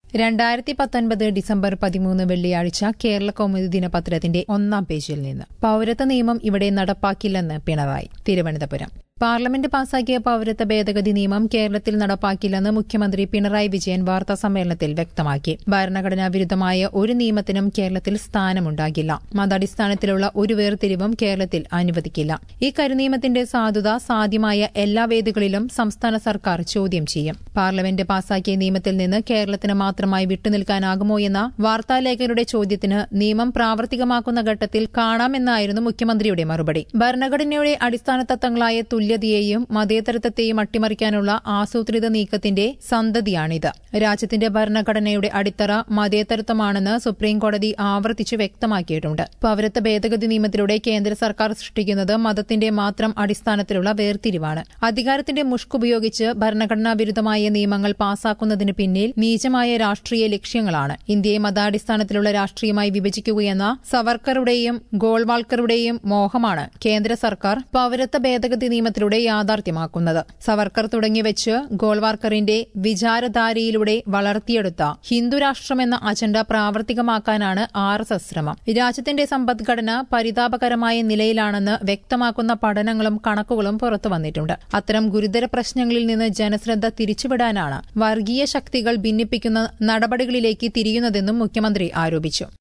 രണ്ടായിരത്തി പത്തൊൻപത് ഡിസംബർ പതിമൂന്ന് വെള്ളിയാഴ്ച കേരള കൗമുദി ദിനപത്രത്തിന്റെ ഒന്നാം പേജിൽ നിന്ന് പൌരത്വ നിയമം ഇവിടെ നടപ്പാക്കില്ലെന്ന് പിണറായി തിരുവനന്തപുരം പാർലമെന്റ് പാസാക്കിയ പൌരത്വ ഭേദഗതി നിയമം കേരളത്തിൽ നടപ്പാക്കില്ലെന്ന് മുഖ്യമന്ത്രി പിണറായി വിജയൻ വാർത്താ സമ്മേളനത്തിൽ വ്യക്തമാക്കി ഭരണഘടനാ വിരുദ്ധമായ ഒരു നിയമത്തിനും കേരളത്തിൽ സ്ഥാനമുണ്ടാകില്ല മതാടിസ്ഥാനത്തിലുള്ള ഒരു വേർതിരിവും കേരളത്തിൽ അനുവദിക്കില്ല ഈ കരുനിയമത്തിന്റെ സാധുത സാധ്യമായ എല്ലാ വേദികളിലും സംസ്ഥാന സർക്കാർ ചോദ്യം ചെയ്യും പാർലമെന്റ് പാസാക്കിയ നിയമത്തിൽ നിന്ന് കേരളത്തിന് മാത്രമായി വിട്ടുനിൽക്കാനാകുമോ എന്ന വാർത്താലേഖകരുടെ ചോദ്യത്തിന് നിയമം പ്രാവർത്തികമാക്കുന്ന ഘട്ടത്തിൽ കാണാമെന്നായിരുന്നു മുഖ്യമന്ത്രിയുടെ മറുപടി ഭരണഘടനയുടെ അടിസ്ഥാന തത്വങ്ങളായ തുല്യതയെയും മതേതരത്വത്തെയും അട്ടിമറിക്കാനുള്ള ആസൂത്രിത നീക്കത്തിന്റെ സന്തതിയാണിത് രാജ്യത്തിന്റെ ഭരണഘടനയുടെ അടിത്തറ മതേതരത്വമാണെന്ന് സുപ്രീംകോടതി ആവർത്തിച്ചു വ്യക്തമാക്കിയിട്ടുണ്ട് പൌരത്വ ഭേദഗതി നിയമത്തിലൂടെ കേന്ദ്ര സർക്കാർ സൃഷ്ടിക്കുന്നത് മതത്തിന്റെ മാത്രം അടിസ്ഥാനത്തിലുള്ള വേർതിരിവാണ് അധികാരത്തിന്റെ മുഷ്കുപയോഗിച്ച് ഭരണഘടനാ വിരുദ്ധമായ നിയമങ്ങൾ പാസാക്കുന്നതിന് പിന്നിൽ നീചമായ രാഷ്ട്രീയ ലക്ഷ്യങ്ങളാണ് ഇന്ത്യയെ മതാടിസ്ഥാനത്തിലുള്ള രാഷ്ട്രീയമായി വിഭജിക്കുകയെന്ന സവർക്കറുടെയും ഗോൾവാൾക്കറുടെയും മോഹമാണ് കേന്ദ്ര സർക്കാർ പൌരത്വ ഭേദഗതി നിയമത്തിലൂടെ യാഥാർത്ഥ്യമാക്കുന്നത് സവർക്കർ തുടങ്ങിവെച്ച് ഗോൾവാർക്കറിന്റെ വിചാരധാരയിലൂടെ വളർത്തിയെടുത്ത ഹിന്ദുരാഷ്ട്രമെന്ന അജണ്ട പ്രാവർത്തികമാക്കാനാണ് ആർ എസ് എസ് ശ്രമം രാജ്യത്തിന്റെ സമ്പദ്ഘടന പരിതാപകരമായ നിലയിലാണെന്ന് വ്യക്തമാക്കുന്ന പഠനങ്ങളും കണക്കുകളും പുറത്തുവന്നിട്ടുണ്ട് അത്തരം ഗുരുതര പ്രശ്നങ്ങളിൽ നിന്ന് ജനശ്രദ്ധ തിരിച്ചുവിടാനാണ് വർഗീയ ശക്തികൾ ഭിന്നിപ്പിക്കുന്ന നടപടികളിലേക്ക് തിരിയുന്നതെന്നും മുഖ്യമന്ത്രി ആരോപിച്ചു